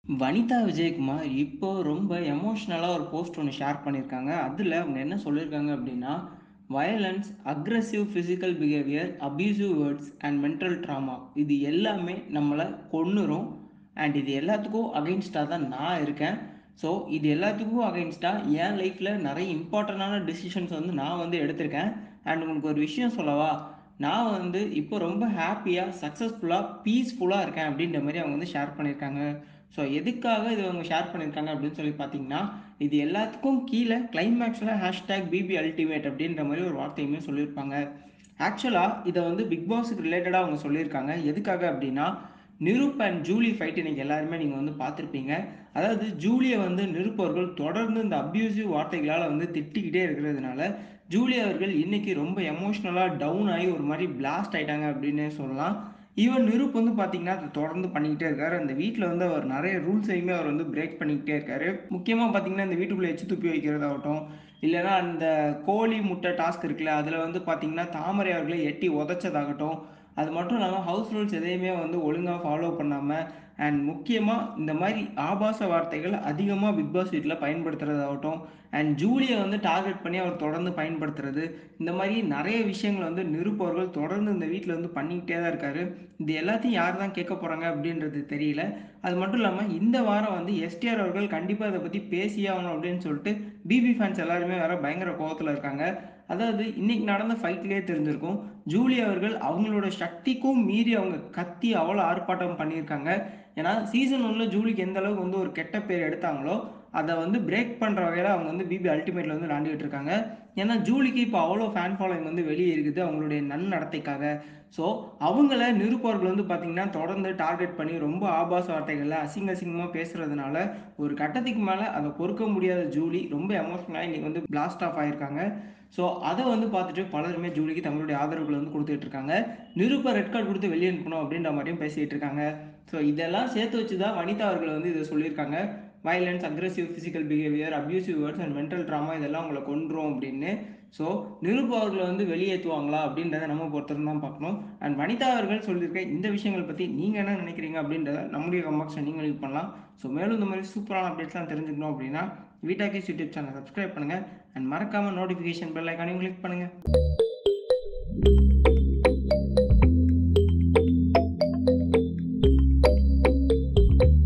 வனிதா விஜயகுமார் இப்போ ரொம்ப எமோஷ்னலா ஒரு போஸ்ட் ஒண்ணு ஷேர் பண்ணியிருக்காங்க. அதுல அவங்க என்ன சொல்லியிருக்காங்க அப்டின்னா, "violence, aggressive physical behaviour, abusive words and mental trauma இது எல்லாமே நம்மள கொன்னுரும். அண்ட் இது எல்லாத்துக்கும் அகைன்ஸ்ட்டா தான் நான் இருக்கேன். ஸோ இது எல்லாத்துக்கும் அகைன்ஸ்ட்டா என் லைஃப்ல நெறைய இம்பார்ட்டன்டான டிசிஷன்ஸ் வந்து நான் வந்து எடுத்திருக்கேன். அண்ட் உங்களுக்கு ஒரு விஷயம் சொல்லவா? நான் வந்து இப்போ ரொம்ப ஹேப்பியா, சக்சஸ்ஃபுல்லா, பீஸ்ஃபுல்லா இருக்கேன்." அப்டின்ற மாரி அவங்க வந்து ஷேர் பண்ணியிருக்காங்க. ஸோ எதுக்காக இத அவங்க ஷேர் பண்ணியிருக்காங்க அப்படின்னு சொல்லி பார்த்தீங்கன்னா, இது எல்லாத்துக்கும் கீழ கிளைமாக்ஸ்ல ஹேஷ்டேக் பிபி அல்டிமேட் அப்படின்ற மாரி ஒரு வார்த்தையுமே சொல்லியிருப்பாங்க. ஆக்சுவலா இத வந்து பிக் பாஸ்க்கு ரிலேட்டடா அவங்க சொல்லியிருக்காங்க. எதுக்காக அப்படின்னா, நிரூப் அண்ட் ஜூலி ஃபைட் இன்னைக்கு எல்லாருமே நீங்க வந்து பார்த்திருப்பீங்க. அதாவது ஜூலிய வந்து நிரூப் அவர்கள் தொடர்ந்து இந்த அப்யூசிவ் வார்த்தைகளால வந்து திட்டிக்கிட்டே இருக்கிறதுனால, ஜூலி அவர்கள் இன்னைக்கு ரொம்ப எமோஷனலா டவுன் ஆயி ஒரு மாரி பிளாஸ்ட் ஆயிட்டாங்க அப்படின்னே சொல்லலாம். ஈவன் நிரூப் வந்து பார்த்தீங்கன்னா, அத தொடர்ந்து பண்ணிக்கிட்டே இருக்காரு. அந்த வீட்ல வந்து அவர் நெறைய ரூல்ஸையுமே அவர் வந்து பிரேக் பண்ணிக்கிட்டே இருக்காரு. முக்கியமா பார்த்தீங்கன்னா, இந்த வீட்டுக்குள்ள எச்சு துப்பி வைக்கிறதாகட்டும், இல்லன்னா அந்த கோழி முட்டை டாஸ்க் இருக்குல்ல, அதுல வந்து பார்த்தீங்கன்னா, தாமரை அவர்கள எட்டி உதைச்சதாகட்டும், அது மட்டும் இல்லாம ஹவுஸ் ரூல்ஸ் எதையுமே வந்து ஒழுங்கா ஃபாலோ பண்ணாம, அண்ட் முக்கியமா இந்த மாரி ஆபாச வார்த்தைகள் அதிகமா பிக் பாஸ் வீட்ல பயன்படுத்துறதாகட்டும், அண்ட் ஜூலிய வந்து டார்கெட் பண்ணி அவர் தொடர்ந்து பயன்படுத்துறது, இந்த மாரி நெறைய விஷயங்கள வந்து நிரூப் அவர்கள் தொடர்ந்து இந்த வீட்ல வந்து பண்ணிக்கிட்டே தான் இருக்காரு. இது எல்லாத்தையும் யார் தான் கேட்க போறாங்க அப்படின்றது தெரியல. அது மட்டும் இல்லாம இந்த வாரம் வந்து எஸ்டிஆர் அவர்கள் கண்டிப்பா இத பத்தி பேசியே ஆகணும் அப்படின்னு சொல்லிட்டு, பிபி ஃபேன்ஸ் எல்லாருமே வேற பயங்கர கோவத்துல இருக்காங்க. அதாவது இன்னைக்கு நடந்த ஃபைட்லயே தெரிஞ்சிருக்கும். ஜூலி அவர்கள் அவங்களோட சக்திக்கும் மீறி அவங்க கத்தி அவ்வளோ ஆர்ப்பாட்டம் பண்ணியிருக்காங்க. ஏன்னா, சீசன் 1ல ஜூலிக்கு எந்த அளவுக்கு வந்து ஒரு கெட்ட பேர் எடுத்தாங்களோ, அத வந்து பிரேக் பண்ற வகையில அவங்க வந்து பிபி அல்டிமேட்ல வந்து விளையாண்டுட்டு இருக்காங்க. ஏன்னா, ஜூலிக்கு இப்போ அவ்வளோ ஃபேன் ஃபாலோயிங் வந்து வெளிய இருக்குது அவங்களுடைய நன்னடத்தைக்காக. ஸோ, அவங்கள நிரூப் அவர்கள் வந்து பார்த்தீங்கன்னா, தொடர்ந்து டார்கெட் பண்ணி ரொம்ப ஆபாச வார்த்தைகள்ல அசிங்க அசிங்கமா பேசுறதுனால, ஒரு கட்டத்துக்கு மேல அத பொறுக்க முடியாத ஜூலி ரொம்ப எமோஷனலா இன்னைக்கு வந்து பிளாஸ்ட் ஆஃப் ஆயிருக்காங்க. ஸோ, அத வந்து பார்த்துட்டு பலருமே ஜூலிக்கு தங்களுடைய ஆதரவுகள வந்து குடுத்துட்டு இருக்காங்க. நிரூப்ப ரெட் கார்ட் குடுத்து வெளிய அனுப்பணும் அப்படின்ற மாரியும் பேசிட்டு இருக்காங்க. ஸோ, இதெல்லாம் சேர்த்து வச்சு தான் வனிதா அவர்கள் வந்து இத சொல்லியிருக்காங்க. Violence, aggressive physical behaviour, abusive words and mental trauma இதெல்லாம் உங்கள கொன்றும் அப்படின்னு. ஸோ, நிரூப் அவர்கள வந்து வெளியேத்துவாங்களா அப்படின்றத நம்ம பொறுத்திருந்து தான் பார்க்கணும். அண்ட் வனிதா அவர்கள் சொல்லியிருக்க இந்த விஷயங்கள் பத்தி நீங்க என்ன நினைக்கிறீங்க அப்படின்றத நம்முடைய கமெண்ட் பாக்ஸ்ல நீங்க லீவ் பண்ணலாம். ஸோ, மேலும் இந்த மாரி சூப்பரான அப்டேட்ஸ்லாம் தெரிஞ்சுக்கணும் அப்படின்னா, வீட்டாக்கீஸ் யூடியூப் சேனல சப்ஸ்கிரைப் பண்ணுங்க. அண்ட் மறக்காம நோட்டிஃபிகேஷன் பெல் ஐகானையும் கிளிக் பண்ணுங்க.